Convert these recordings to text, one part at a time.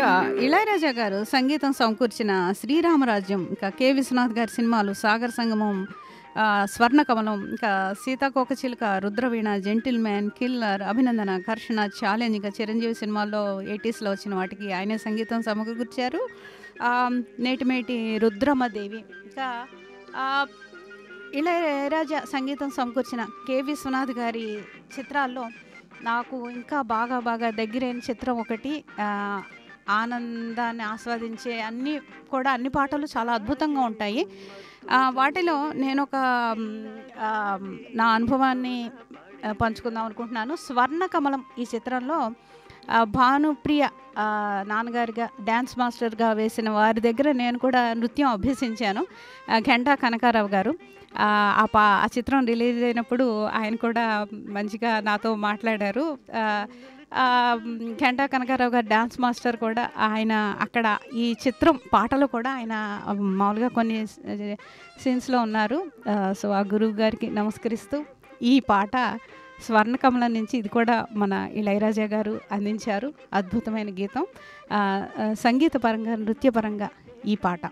ఇంకా ఇళయరాజా గారు సంగీతం సమకూర్చిన శ్రీరామరాజ్యం ఇంకా కె విశ్వనాథ్ గారి సినిమాలు సాగర్ సంగమం ఆ, స్వర్ణకమలం ఇంకా సీతాకోకచిలుక రుద్రవీణ జెంటిల్ మ్యాన్ కిల్లర్ అభినందన ఘర్షణ ఛాలెంజ్ ఇంకా చిరంజీవి సినిమాల్లో ఎయిటీస్లో వచ్చిన వాటికి ఆయనే సంగీతం సమకూర్చారు ఆ, నేటిమేటి రుద్రమదేవి ఇంకా ఆ, ఇళయరాజా సంగీతం సమకూర్చిన కె విశ్వనాథ్ గారి చిత్రాల్లో నాకు ఇంకా బాగా బాగా దగ్గరైన చిత్రం ఒకటి ఆ, ఆనందాన్ని ఆస్వాదించే అన్ని కూడా అన్ని పాటలు చాలా అద్భుతంగా ఉంటాయి ఆ, వాటిలో నేను ఒక మ్, ఆ, నా అనుభవాన్ని ఆ, పంచుకుందాం అనుకుంటున్నాను స్వర్ణ కమలం ఈ చిత్రంలో ఆ, భానుప్రియ ఆ, నాన్నగారిగా డ్యాన్స్ మాస్టర్గా వేసిన వారి దగ్గర నేను కూడా నృత్యం అభ్యసించాను ఆ, ఘంటా కనకారావు గారు ఆ, ఆ పా ఆ చిత్రం రిలీజ్ అయినప్పుడు ఆయన కూడా మంచిగా నాతో మాట్లాడారు ఆ, ఆ, ఘంటా కనకారావు గారు డ్యాన్స్ మాస్టర్ కూడా ఆయన అక్కడ ఈ చిత్రం పాటలు కూడా ఆయన మామూలుగా కొన్ని సీన్స్లో ఉన్నారు ఆ, సో ఆ గురువు గారికి నమస్కరిస్తూ ఈ పాట స్వర్ణకమలం నుంచి ఇది కూడా మన ఇళయరాజా గారు అందించారు అద్భుతమైన గీతం ఆ, ఆ, సంగీతపరంగా నృత్యపరంగా ఈ పాట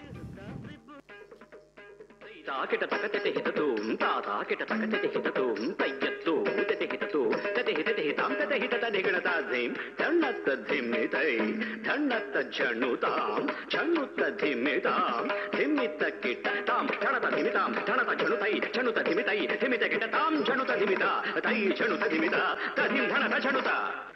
తాకిట తకతిటి హితతూం తాతాకిట తకతిటి హితతూం తయ్యత్తు తిటి హితతూ తటి హితటి హితాం తటి హితత నిగణతాధిం ధన్నత్త ధిమ్మితై ధన్నత్త ఝణుతాం ఝణుత్త ధిమ్మితాం ధిమ్మిత కిట తాం ఝణత ధిమితాం ఝణత ఝణుతై ఝణుత ధిమితై ధిమిత కిట తాం ఝణుత ధిమిత తై ఝణుత ధిమిత తధిం ధనత ఝణుత